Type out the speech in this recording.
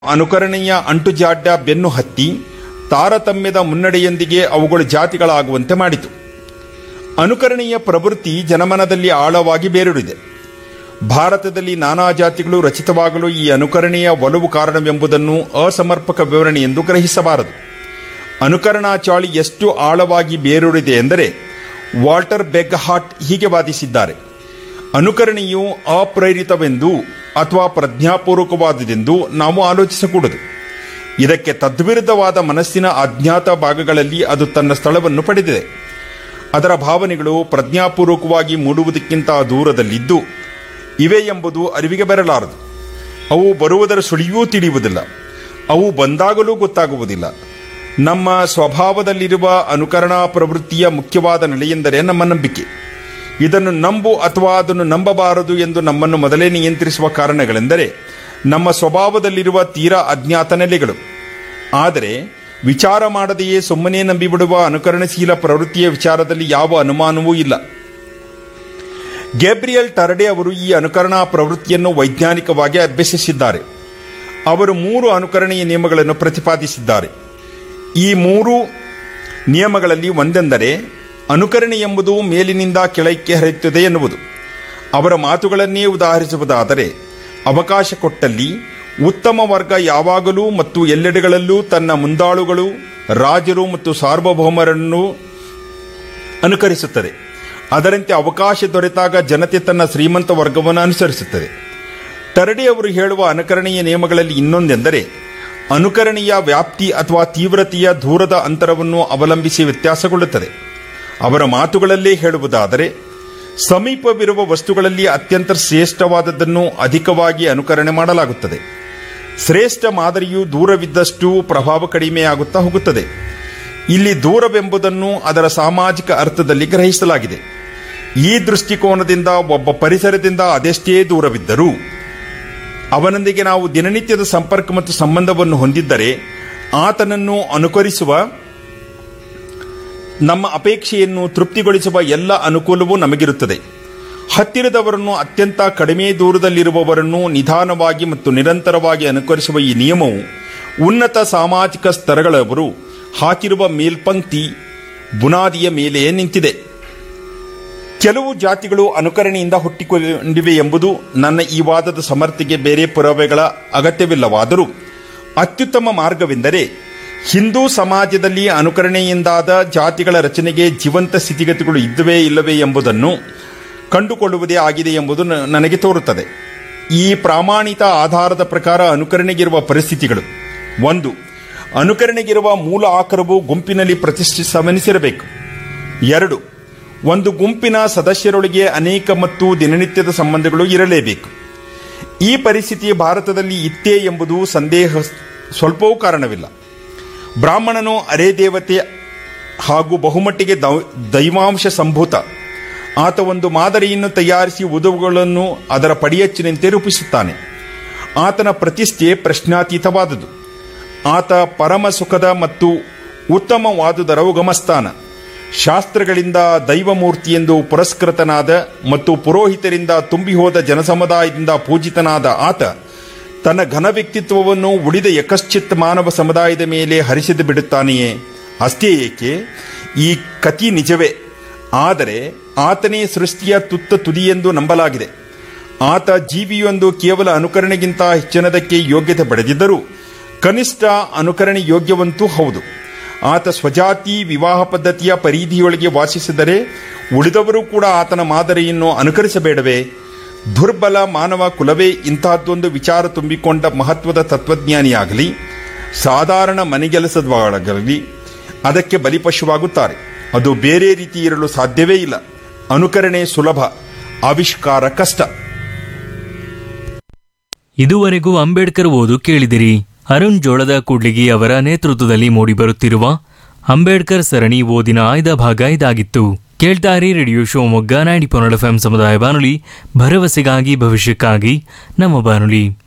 ಅನುಕರಣೀಯ ಅಂಟುಜಾಡ್ಯ ಬೆನ್ನು ಹತ್ತಿ ತಾರತಮ್ಯದ ಮುನ್ನಡೆಯೊಂದಿಗೆ ಅವುಗಳು ಜಾತಿಗಳಾಗುವಂತೆ ಮಾಡಿತು ಅನುಕರಣೀಯ ಪ್ರವೃತ್ತಿ ಜನಮನದಲ್ಲಿ ಆಳವಾಗಿ ಬೇರೂರಿದೆ ಭಾರತದಲ್ಲಿ ನಾನಾ ಜಾತಿಗಳು ರಚಿತವಾಗಲು ಈ ಅನುಕರಣೆಯ ಒಲವು ಕಾರಣವೆಂಬುದನ್ನು ಅಸಮರ್ಪಕ ವಿವರಣೆ ಎಂದು ಗ್ರಹಿಸಬಾರದು ಅನುಕರಣಾ ಚಾಳಿ ಎಷ್ಟು ಆಳವಾಗಿ ಬೇರೂರಿದೆ ಎಂದರೆ ವಾಲ್ಟರ್ ಬೆಗ್ಹಾಟ್ ಹೀಗೆ ವಾದಿಸಿದ್ದಾರೆ ಅನುಕರಣೆಯು ಅಪ್ರೇರಿತವೆಂದು ಅಥವಾ ಪ್ರಜ್ಞಾಪೂರ್ವಕವಾದುದೆಂದು ನಾವು ಆಲೋಚಿಸಕೂಡದು ಇದಕ್ಕೆ ತದ್ವಿರುದ್ಧವಾದ ಮನಸ್ಸಿನ ಅಜ್ಞಾತ ಭಾಗಗಳಲ್ಲಿ ಅದು ತನ್ನ ಸ್ಥಳವನ್ನು ಪಡೆದಿದೆ ಅದರ ಭಾವನೆಗಳು ಪ್ರಜ್ಞಾಪೂರ್ವಕವಾಗಿ ಮೂಡುವುದಕ್ಕಿಂತ ದೂರದಲ್ಲಿದ್ದು ಇವೆ ಎಂಬುದು ಅರಿವಿಗೆ ಬರಲಾರದು ಅವು ಬರುವುದರ ಸುಳಿಯೂ ತಿಳಿಯುವುದಿಲ್ಲ ಅವು ಬಂದಾಗಲೂ ಗೊತ್ತಾಗುವುದಿಲ್ಲ ನಮ್ಮ ಸ್ವಭಾವದಲ್ಲಿರುವ ಅನುಕರಣಾ ಪ್ರವೃತ್ತಿಯ ಮುಖ್ಯವಾದ ನೆಲೆಯೆಂದರೆ ನಮ್ಮ ನಂಬಿಕೆ ಇದನ್ನು ನಂಬು ಅಥವಾ ಅದನ್ನು ನಂಬಬಾರದು ಎಂದು ನಮ್ಮನ್ನು ಮೊದಲೇ ನಿಯಂತ್ರಿಸುವ ಕಾರಣಗಳೆಂದರೆ ನಮ್ಮ ಸ್ವಭಾವದಲ್ಲಿರುವ ತೀರಾ ಅಜ್ಞಾತ ನೆಲೆಗಳು ಆದರೆ ವಿಚಾರ ಮಾಡದೆಯೇ ಸುಮ್ಮನೆ ನಂಬಿಬಿಡುವ ಅನುಕರಣಶೀಲ ಪ್ರವೃತ್ತಿಯ ವಿಚಾರದಲ್ಲಿ ಯಾವ ಅನುಮಾನವೂ ಇಲ್ಲ ಗೇಬ್ರಿಯಲ್ ಟರ್ಡೆ ಅವರು ಈ ಅನುಕರಣಾ ಪ್ರವೃತ್ತಿಯನ್ನು ವೈಜ್ಞಾನಿಕವಾಗಿ ಅಭ್ಯಸಿಸಿದ್ದಾರೆ ಅವರು ಮೂರು ಅನುಕರಣೆಯ ನಿಯಮಗಳನ್ನು ಪ್ರತಿಪಾದಿಸಿದ್ದಾರೆ ಈ ಮೂರು ನಿಯಮಗಳಲ್ಲಿ ಒಂದೆಂದರೆ ಅನುಕರಣೆ ಎಂಬುದು ಮೇಲಿನಿಂದ ಕೆಳಕ್ಕೆ ಹರಿಯುತ್ತದೆ ಎನ್ನುವುದು ಅವರ ಮಾತುಗಳನ್ನೇ ಉದಾಹರಿಸುವುದಾದರೆ ಅವಕಾಶ ಕೊಟ್ಟಲ್ಲಿ ಉತ್ತಮ ವರ್ಗ ಯಾವಾಗಲೂ ಮತ್ತು ಎಲ್ಲೆಡೆಗಳಲ್ಲೂ ತನ್ನ ಮುಂದಾಳುಗಳು ರಾಜರು ಮತ್ತು ಸಾರ್ವಭೌಮರನ್ನು ಅನುಕರಿಸುತ್ತದೆ ಅದರಂತೆ ಅವಕಾಶ ದೊರೆತಾಗ ಜನತೆ ತನ್ನ ಶ್ರೀಮಂತ ವರ್ಗವನ್ನು ಅನುಸರಿಸುತ್ತದೆ ಟರಡಿ ಅವರು ಹೇಳುವ ಅನುಕರಣೆಯ ನಿಯಮಗಳಲ್ಲಿ ಇನ್ನೊಂದೆಂದರೆ ಅನುಕರಣೆಯ ವ್ಯಾಪ್ತಿ ಅಥವಾ ತೀವ್ರತೆಯ ದೂರದ ಅಂತರವನ್ನು ಅವಲಂಬಿಸಿ ವ್ಯತ್ಯಾಸಗೊಳ್ಳುತ್ತದೆ ಅವರ ಮಾತುಗಳಲ್ಲೇ ಹೇಳುವುದಾದರೆ ಸಮೀಪವಿರುವ ವಸ್ತುಗಳಲ್ಲಿ ಅತ್ಯಂತ ಶ್ರೇಷ್ಠವಾದದ್ದನ್ನು ಅಧಿಕವಾಗಿ ಅನುಕರಣೆ ಮಾಡಲಾಗುತ್ತದೆ ಶ್ರೇಷ್ಠ ಮಾದರಿಯು ದೂರವಿದ್ದಷ್ಟು ಪ್ರಭಾವ ಕಡಿಮೆಯಾಗುತ್ತಾ ಹೋಗುತ್ತದೆ ಇಲ್ಲಿ ದೂರವೆಂಬುದನ್ನು ಅದರ ಸಾಮಾಜಿಕ ಅರ್ಥದಲ್ಲಿ ಗ್ರಹಿಸಲಾಗಿದೆ ಈ ದೃಷ್ಟಿಕೋನದಿಂದ ಒಬ್ಬ ಪರಿಸರದಿಂದ ಅದೆಷ್ಟೇ ದೂರವಿದ್ದರೂ ಅವನೊಂದಿಗೆ ನಾವು ದಿನನಿತ್ಯದ ಸಂಪರ್ಕ ಮತ್ತು ಸಂಬಂಧವನ್ನು ಹೊಂದಿದ್ದರೆ ಆತನನ್ನು ಅನುಕರಿಸುವ ನಮ್ಮ ಅಪೇಕ್ಷೆಯನ್ನು ತೃಪ್ತಿಗೊಳಿಸುವ ಎಲ್ಲ ಅನುಕೂಲವೂ ನಮಗಿರುತ್ತದೆ ಹತ್ತಿರದವರನ್ನು ಅತ್ಯಂತ ಕಡಿಮೆ ದೂರದಲ್ಲಿರುವವರನ್ನು ನಿಧಾನವಾಗಿ ಮತ್ತು ನಿರಂತರವಾಗಿ ಅನುಕರಿಸುವ ಈ ನಿಯಮವು ಉನ್ನತ ಸಾಮಾಜಿಕ ಸ್ತರಗಳವರು ಹಾಕಿರುವ ಮೇಲ್ಪಂಕ್ತಿ ಬುನಾದಿಯ ಮೇಲೆಯೇ ನಿಂತಿದೆ ಕೆಲವು ಜಾತಿಗಳು ಅನುಕರಣೆಯಿಂದ ಹುಟ್ಟಿಕೊಂಡಿವೆ ಎಂಬುದು ನನ್ನ ಈ ವಾದದ ಸಮರ್ಥಿಗೆ ಬೇರೆ ಪುರಾವೆಗಳ ಅಗತ್ಯವಿಲ್ಲವಾದರೂ ಅತ್ಯುತ್ತಮ ಮಾರ್ಗವೆಂದರೆ ಹಿಂದೂ ಸಮಾಜದಲ್ಲಿ ಅನುಕರಣೆಯಿಂದಾದ ಜಾತಿಗಳ ರಚನೆಗೆ ಜೀವಂತ ಸ್ಥಿತಿಗತಿಗಳು ಇದ್ದವೇ ಇಲ್ಲವೇ ಎಂಬುದನ್ನು ಕಂಡುಕೊಳ್ಳುವುದೇ ಆಗಿದೆ ಎಂಬುದು ನ- ನನಗೆ ತೋರುತ್ತದೆ ಈ ಪ್ರಾಮಾಣಿತ ಆಧಾರದ ಪ್ರಕಾರ ಅನುಕರಣೆಗಿರುವ ಪರಿಸ್ಥಿತಿಗಳು ಒಂದು ಅನುಕರಣೆಗಿರುವ ಮೂಲ ಆಕಾರವು ಗುಂಪಿನಲ್ಲಿ ಪ್ರತಿಷ್ಠಿಸವೆನಿಸಿರಬೇಕು ಎರಡು ಒಂದು ಗುಂಪಿನ ಸದಸ್ಯರೊಳಗೆ ಅನೇಕ ಮತ್ತು ದಿನನಿತ್ಯದ ಸಂಬಂಧಗಳು ಇರಲೇಬೇಕು ಈ ಪರಿಸ್ಥಿತಿ ಭಾರತದಲ್ಲಿ ಇತ್ತೇ ಎಂಬುದು ಸಂದೇಹ ಸ್ವಲ್ಪವೂ ಕಾರಣವಿಲ್ಲ ಬ್ರಾಹ್ಮಣನು ಅರೆ ದೇವತೆ ಹಾಗೂ ಬಹುಮಟ್ಟಿಗೆ ದೌ- ದೈವಾಂಶ ಸಂಭೂತ ಆತ ಒಂದು ಮಾದರಿಯನ್ನು ತಯಾರಿಸಿ ಉದವುಗಳನ್ನು ಅದರ ಪಡಿಯಚ್ಚಿನಂತೆ ರೂಪಿಸುತ್ತಾನೆ ಆತನ ಪ್ರತಿಷ್ಠೆ ಪ್ರಶ್ನಾತೀತವಾದುದು ಆತ ಪರಮ ಸುಖದ ಮತ್ತು ಉತ್ತಮವಾದುದರ ಉಗಮಸ್ಥಾನ ಶಾಸ್ತ್ರಗಳಿಂದ ದೈವಮೂರ್ತಿ ಎಂದು ಪುರಸ್ಕೃತನಾದ ಮತ್ತು ಪುರೋಹಿತರಿಂದ ತುಂಬಿ ಹೋದ ಜನಸಮುದಾಯದಿಂದ ಪೂಜಿತನಾದ ಆತ ತನ್ನ ಘನ ವ್ಯಕ್ತಿತ್ವವನ್ನು ಉಳಿದ ಯಕಶ್ಚಿತ್ ಮಾನವ ಸಮುದಾಯದ ಮೇಲೆ ಹರಿಸಿದು ಬಿಡುತ್ತಾನೆಯೇ ಅಷ್ಟೇ ಏಕೆ ಈ ಕತಿ ನಿಜವೇ ಆದರೆ ಆತನೇ ಸೃಷ್ಟಿಯ ತುತ್ತ ತುದಿಯೆಂದು ನಂಬಲಾಗಿದೆ ಆತ ಜೀವಿಯೊಂದು ಕೇವಲ ಅನುಕರಣೆಗಿಂತ ಹೆಚ್ಚಿನದಕ್ಕೆ ಯೋಗ್ಯತೆ ಪಡೆದಿದ್ದರೂ ಕನಿಷ್ಠ ಅನುಕರಣೆ ಯೋಗ್ಯವಂತೂ ಹೌದು ಆತ ಸ್ವಜಾತಿ ವಿವಾಹ ಪದ್ಧತಿಯ ಪರಿಧಿಯೊಳಗೆ ವಾಸಿಸಿದರೆ ಉಳಿದವರು ಕೂಡ ಆತನ ಮಾದರಿಯನ್ನು ಅನುಕರಿಸಬೇಡವೇ ದುರ್ಬಲ ಮಾನವ ಕುಲವೇ ಇಂತಹದ್ದೊಂದು ವಿಚಾರ ತುಂಬಿಕೊಂಡ ಮಹತ್ವದ ತತ್ವಜ್ಞಾನಿಯಾಗಲಿ ಸಾಧಾರಣ ಮನೆಗೆಲಸದವಾಗಲಿ ಅದಕ್ಕೆ ಬಲಿಪಶುವಾಗುತ್ತಾರೆ ಅದು ಬೇರೆ ರೀತಿ ಇರಲು ಸಾಧ್ಯವೇ ಇಲ್ಲ ಅನುಕರಣೆ ಸುಲಭ ಆವಿಷ್ಕಾರ ಕಷ್ಟ ಇದುವರೆಗೂ ಅಂಬೇಡ್ಕರ್ ಓದು ಕೇಳಿದಿರಿ ಅರುಣ್ ಜೋಳದ ಕೂಡ್ಲಿಗಿ ಅವರ ನೇತೃತ್ವದಲ್ಲಿ ಮೂಡಿಬರುತ್ತಿರುವ ಅಂಬೇಡ್ಕರ್ ಸರಣಿ ಓದಿನ ಆಯ್ದ ಭಾಗ ಇದಾಗಿತ್ತು ಕೇಳ್ತಾರಿ ರೇಡಿಯೋ ಶಿವಮೊಗ್ಗ ನೈಂಟಿ ಪೊನ್ನಡ ಎಫ್ ಸಮುದಾಯ ಬಾನುಲಿ ಭರವಸೆಗಾಗಿ ಭವಿಷ್ಯಕ್ಕಾಗಿ ನಮ್ಮ ಬಾನುಲಿ